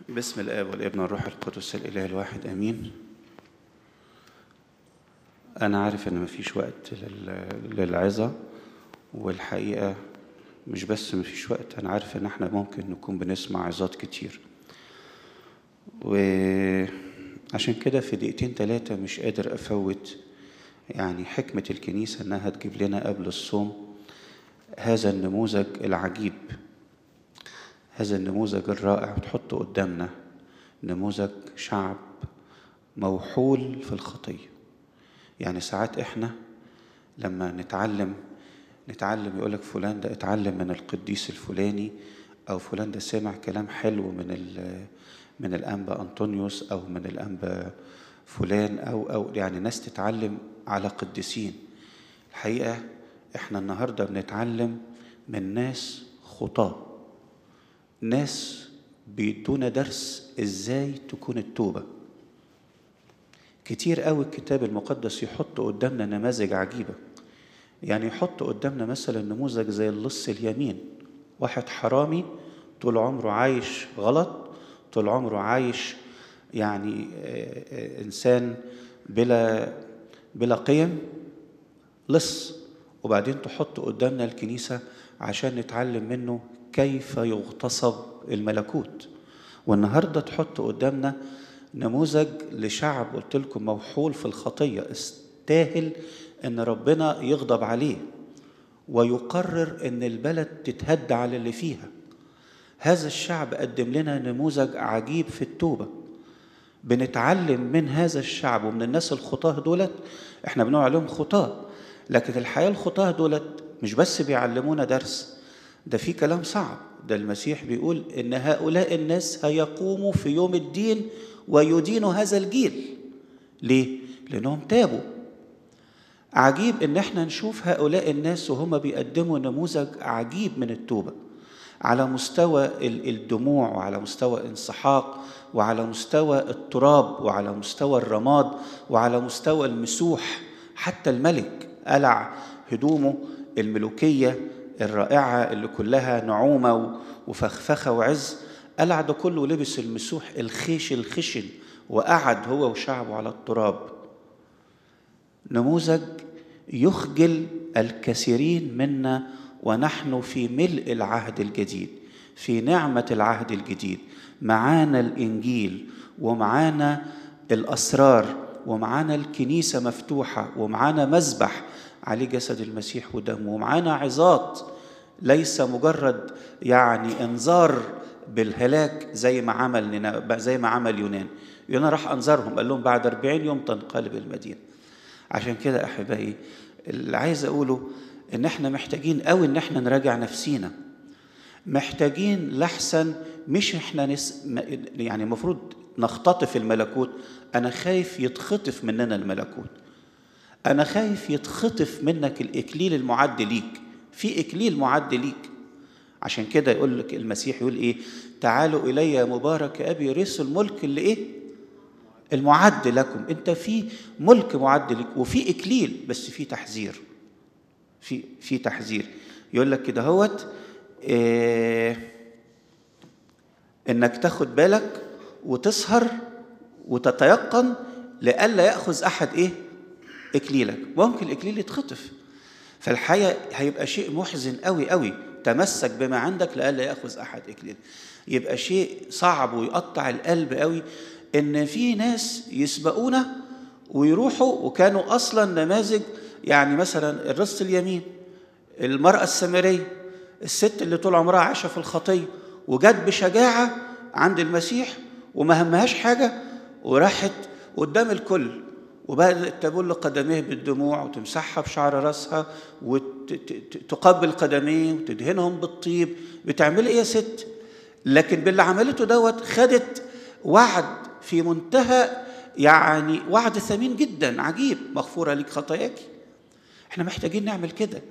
باسم الآب والابن والروح القدس الإله الواحد آمين أنا عارف إن مفيش وقت لل- للعظة والحقيقة مش بس مفيش وقت أنا عارف إن إحنا ممكن نكون بنسمع عظات كتير وعشان كده في دقيقتين تلاتة مش قادر أفوت يعني حكمة الكنيسة إنها تجيب لنا قبل الصوم هذا النموذج العجيب هذا النموذج الرائع وتحطه قدامنا نموذج شعب موحول في الخطية يعني ساعات احنا لما نتعلم نتعلم يقولك فلان ده اتعلم من القديس الفلاني او فلان ده سمع كلام حلو من ال من الانبا انطونيوس او من الانبا فلان او او يعني ناس تتعلم على قديسين الحقيقه احنا النهارده بنتعلم من ناس خطاه ناس بيدونا درس ازاي تكون التوبه كتير قوي الكتاب المقدس يحط قدامنا نماذج عجيبه يعني يحط قدامنا مثلا نموذج زي اللص اليمين واحد حرامي طول عمره عايش غلط طول عمره عايش يعني آه، آه، انسان بلا بلا قيم لص وبعدين تحط قدامنا الكنيسة عشان نتعلم منه كيف يغتصب الملكوت والنهاردة تحط قدامنا نموذج لشعب قلت لكم موحول في الخطية استاهل ان ربنا يغضب عليه ويقرر ان البلد تتهد على اللي فيها هذا الشعب قدم لنا نموذج عجيب في التوبه بنتعلم من هذا الشعب ومن الناس الخطاه دولت احنا بنقول عليهم خطاه لكن الحياه الخطاه دولت مش بس بيعلمونا درس ده في كلام صعب ده المسيح بيقول ان هؤلاء الناس هيقوموا في يوم الدين ويدينوا هذا الجيل ليه لانهم تابوا عجيب ان احنا نشوف هؤلاء الناس وهم بيقدموا نموذج عجيب من التوبه على مستوى ال- الدموع وعلى مستوى انسحاق وعلى مستوى التراب وعلى مستوى الرماد وعلى مستوى المسوح حتى الملك قلع هدومه الملوكيه الرائعه اللي كلها نعومه و- وفخفخه وعز قلع ده كله ولبس المسوح الخيش الخشن وقعد هو وشعبه على التراب نموذج يخجل الكثيرين منا ونحن في ملء العهد الجديد في نعمة العهد الجديد معانا الإنجيل ومعانا الأسرار ومعانا الكنيسة مفتوحة ومعانا مذبح عليه جسد المسيح ودمه ومعانا عظات ليس مجرد يعني انذار بالهلاك زي ما عمل نينا- زي ما عمل يونان يونان راح انذرهم قال لهم بعد 40 يوم تنقلب المدينه عشان كده احبائي اللي عايز اقوله ان احنا محتاجين قوي ان احنا نراجع نفسينا محتاجين لحسن مش احنا نس... م- يعني المفروض نختطف الملكوت انا خايف يتخطف مننا الملكوت انا خايف يتخطف منك الاكليل المعد ليك في اكليل معد ليك عشان كده يقول لك المسيح يقول ايه تعالوا الي يا مبارك ابي يرث الملك اللي ايه المعد لكم انت في ملك معد لك وفي اكليل بس في تحذير في في تحذير يقول لك كده هوت إيه انك تاخد بالك وتسهر وتتيقن لئلا ياخذ احد ايه اكليلك ممكن الاكليل يتخطف فالحقيقه هيبقى شيء محزن قوي قوي تمسك بما عندك لئلا ياخذ احد اكليل يبقى شيء صعب ويقطع القلب قوي ان في ناس يسبقونا ويروحوا وكانوا اصلا نماذج يعني مثلا الرص اليمين المرأة السامرية الست اللي طول عمرها عايشة في الخطية وجت بشجاعة عند المسيح وما همهاش حاجة وراحت قدام الكل وبدأت تبل قدميه بالدموع وتمسحها بشعر راسها وتقبل قدميه وتدهنهم بالطيب بتعمل ايه يا ست لكن باللي عملته دوت خدت وعد في منتهى يعني وعد ثمين جدا عجيب مغفورة لك خطاياك احنا محتاجين نعمل كده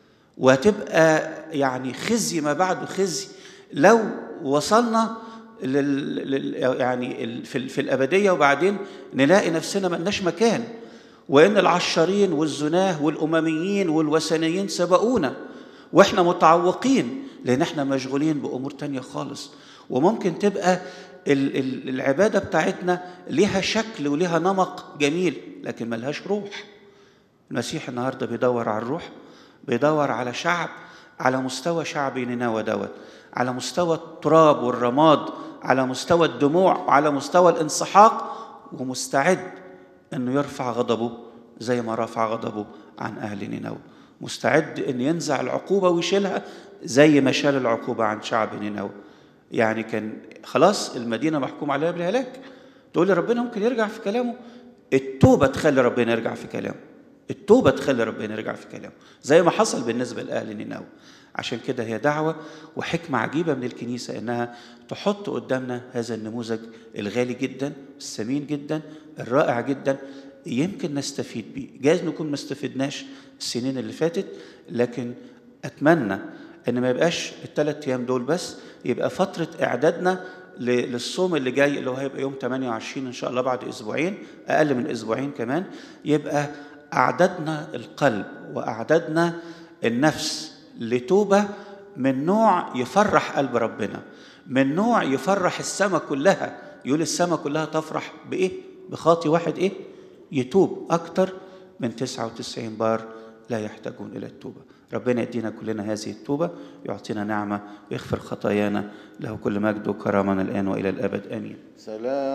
وهتبقى يعني خزي ما بعده خزي لو وصلنا لل لل- يعني ال- في, ال- في الأبدية وبعدين نلاقي نفسنا ملناش مكان وإن العشارين والزناه والأمميين والوثنيين سبقونا وإحنا متعوقين لان احنا مشغولين بامور تانية خالص وممكن تبقى ال- ال- العباده بتاعتنا ليها شكل وليها نمق جميل لكن ملهاش روح المسيح النهارده بيدور على الروح بيدور على شعب على مستوى شعب نينوى دوت على مستوى التراب والرماد على مستوى الدموع وعلى مستوى الانسحاق ومستعد انه يرفع غضبه زي ما رفع غضبه عن اهل نينوى مستعد ان ينزع العقوبه ويشيلها زي ما شال العقوبه عن شعب نينوى يعني كان خلاص المدينه محكوم عليها بالهلاك تقول لي ربنا ممكن يرجع في كلامه التوبه تخلي ربنا يرجع في كلامه التوبه تخلي ربنا يرجع في كلامه زي ما حصل بالنسبه لاهل نينوى عشان كده هي دعوه وحكمه عجيبه من الكنيسه انها تحط قدامنا هذا النموذج الغالي جدا الثمين جدا الرائع جدا يمكن نستفيد بيه جايز نكون ما استفدناش السنين اللي فاتت لكن اتمنى ان ما يبقاش الثلاث ايام دول بس يبقى فتره اعدادنا ل- للصوم اللي جاي اللي هو هيبقى يوم 28 ان شاء الله بعد اسبوعين اقل من اسبوعين كمان يبقى اعددنا القلب واعددنا النفس لتوبه من نوع يفرح قلب ربنا من نوع يفرح السماء كلها يقول السماء كلها تفرح بايه بخاطي واحد ايه يتوب اكتر من 99 بار لا يحتاجون الى التوبه ربنا يدينا كلنا هذه التوبه يعطينا نعمه ويغفر خطايانا له كل مجد وكرامه الان والى الابد امين سلام